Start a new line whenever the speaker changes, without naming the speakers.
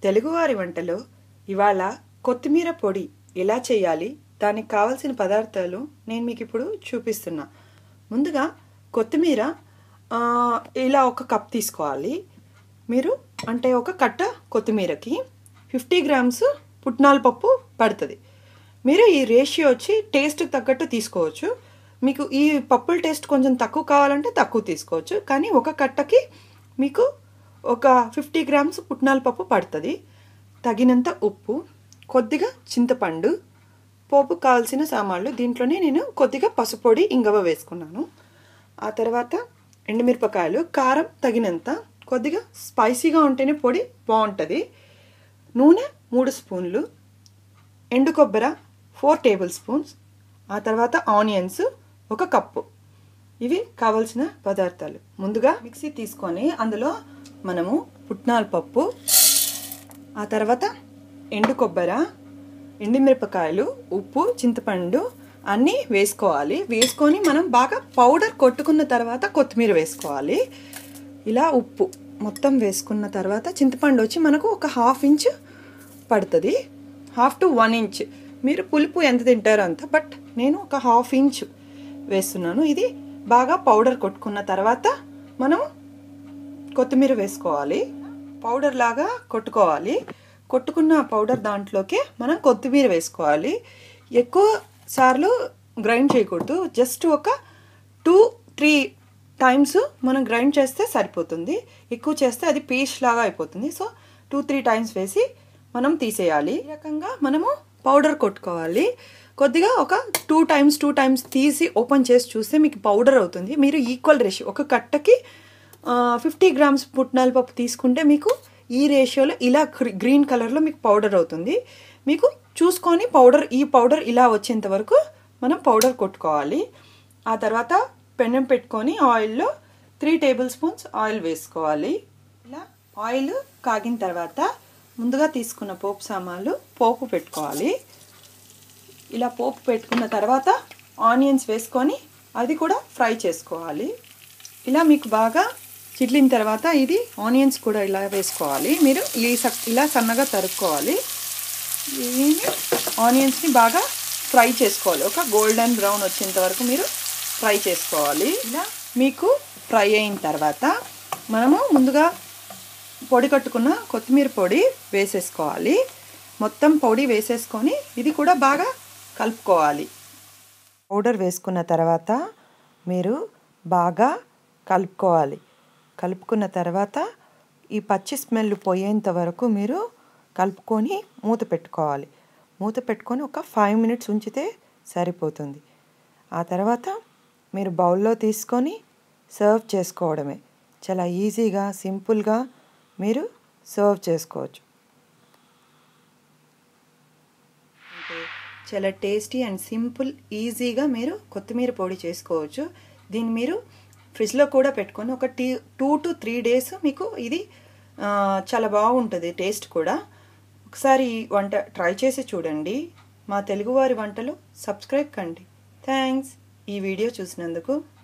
తెలుగువారి వంటలో ఇవాళ కొత్తిమీర పొడి ఎలా చేయాలి దానికి కావాల్సిన పదార్థాలు నేను మీకు ఇప్పుడు చూపిస్తున్నా ముందుగా కొత్తిమీర ఆ, ఇలా ఒక కప్ తీసుకోవాలి మీరు అంటే ఒక కట్ట కొత్తిమీరకి ఫిఫ్టీ గ్రామ్స్ పుట్నాల పప్పు పడుతుంది మీరు ఈ రేషియో వచ్చి టేస్ట్కి తగ్గట్టు తీసుకోవచ్చు మీకు ఈ పప్పుల టేస్ట్ కొంచెం తక్కువ కావాలంటే తక్కువ తీసుకోవచ్చు కానీ ఒక కట్టకి మీకు ఒక ఫిఫ్టీ గ్రామ్స్ పుట్నాల పప్పు పడుతుంది తగినంత ఉప్పు కొద్దిగా చింతపండు పోపు కావాల్సిన సామాన్లు దీంట్లోనే నేను కొద్దిగా పసుపొడి ఇంగవ వేసుకున్నాను ఆ తర్వాత ఎండుమిరపకాయలు కారం తగినంత కొద్దిగా స్పైసీగా ఉంటేనే పొడి బాగుంటుంది నూనె మూడు స్పూన్లు ఎండు కొబ్బరి ఫోర్ టేబుల్ స్పూన్స్ ఆ తర్వాత ఆనియన్స్ ఒక కప్పు ఇవి కావలసిన పదార్థాలు ముందుగా మిక్సీ తీసుకొని అందులో మనము పుట్నాల పప్పు ఆ తర్వాత ఎండు కొబ్బరి ఎండుమిరపకాయలు ఉప్పు చింతపండు అన్నీ వేసుకోవాలి వేసుకొని మనం బాగా పౌడర్ కొట్టుకున్న తర్వాత కొత్తిమీర వేసుకోవాలి ఇలా ఉప్పు మొత్తం వేసుకున్న తర్వాత చింతపండు వచ్చి మనకు ఒక హాఫ్ ఇంచ్ పడుతుంది హాఫ్ టు వన్ ఇంచ్ మీరు పులుపు ఎంత తింటారో అంత బట్ నేను ఒక హాఫ్ ఇంచ్ వేస్తున్నాను ఇది బాగా పౌడర్ కొట్టుకున్న తర్వాత మనం కొత్తిమీర వేసుకోవాలి పౌడర్ లాగా కొట్టుకోవాలి కొట్టుకున్న పౌడర్ దాంట్లోకి మనం కొత్తిమీర వేసుకోవాలి ఎక్కువ సార్లు గ్రైండ్ చేయకూడదు జస్ట్ ఒక టూ త్రీ టైమ్స్ మనం గ్రైండ్ చేస్తే సరిపోతుంది ఎక్కువ చేస్తే అది పేస్ట్ లాగా అయిపోతుంది సో టూ త్రీ టైమ్స్ వేసి మనం తీసేయాలి ఈ రకంగా మనము పౌడర్ కొట్టుకోవాలి కొద్దిగా ఒక టూ టైమ్స్ టూ టైమ్స్ తీసి ఓపెన్ చేసి చూస్తే మీకు పౌడర్ అవుతుంది మీరు ఈక్వల్ రేషియో ఒక కట్టకి ఫిఫ్టీ గ్రామ్స్ పుట్నాల పప్పు తీసుకుంటే మీకు ఈ రేషియోలో ఇలా గ్రీన్ కలర్లో మీకు పౌడర్ అవుతుంది మీకు చూసుకొని పౌడర్ ఈ పౌడర్ ఇలా వచ్చేంత వరకు మనం పౌడర్ కొట్టుకోవాలి ఆ తర్వాత పెనం పెట్టుకొని ఆయిల్లో త్రీ టేబుల్ స్పూన్స్ ఆయిల్ వేసుకోవాలి ఇలా ఆయిల్ కాగిన తర్వాత ముందుగా తీసుకున్న పోపు సామాన్లు పోపు పెట్టుకోవాలి ఇలా పోపు పెట్టుకున్న తర్వాత ఆనియన్స్ వేసుకొని అది కూడా ఫ్రై చేసుకోవాలి ఇలా మీకు బాగా చిట్లిన తర్వాత ఇది ఆనియన్స్ కూడా ఇలా వేసుకోవాలి మీరు ఈ సక్ ఇలా సన్నగా తరుక్కోవాలి దీన్ని ఆనియన్స్ని బాగా ఫ్రై చేసుకోవాలి ఒక గోల్డెన్ బ్రౌన్ వచ్చేంత వరకు మీరు ఫ్రై చేసుకోవాలి ఇలా మీకు ఫ్రై అయిన తర్వాత మనము ముందుగా పొడి కట్టుకున్న కొత్తిమీర పొడి వేసేసుకోవాలి మొత్తం పొడి వేసేసుకొని ఇది కూడా బాగా కలుపుకోవాలి పౌడర్ వేసుకున్న తర్వాత మీరు బాగా కలుపుకోవాలి కలుపుకున్న తర్వాత ఈ పచ్చి స్మెల్ పోయేంత వరకు మీరు కలుపుకొని మూత పెట్టుకోవాలి మూత పెట్టుకొని ఒక ఫైవ్ మినిట్స్ ఉంచితే సరిపోతుంది ఆ తర్వాత మీరు బౌల్లో తీసుకొని సర్వ్ చేసుకోవడమే చాలా ఈజీగా సింపుల్గా మీరు సర్వ్ చేసుకోవచ్చు అంటే చాలా టేస్టీ అండ్ సింపుల్ ఈజీగా మీరు కొత్తిమీర పొడి చేసుకోవచ్చు దీన్ని మీరు ఫ్రిడ్జ్లో కూడా పెట్టుకొని ఒక టీ టూ టు త్రీ డేస్ మీకు ఇది ఆ, చాలా బాగుంటుంది టేస్ట్ కూడా ఒకసారి ఈ వంట ట్రై చేసి చూడండి మా తెలుగువారి వంటలు సబ్స్క్రైబ్ కండి థ్యాంక్స్ ఈ వీడియో చూసినందుకు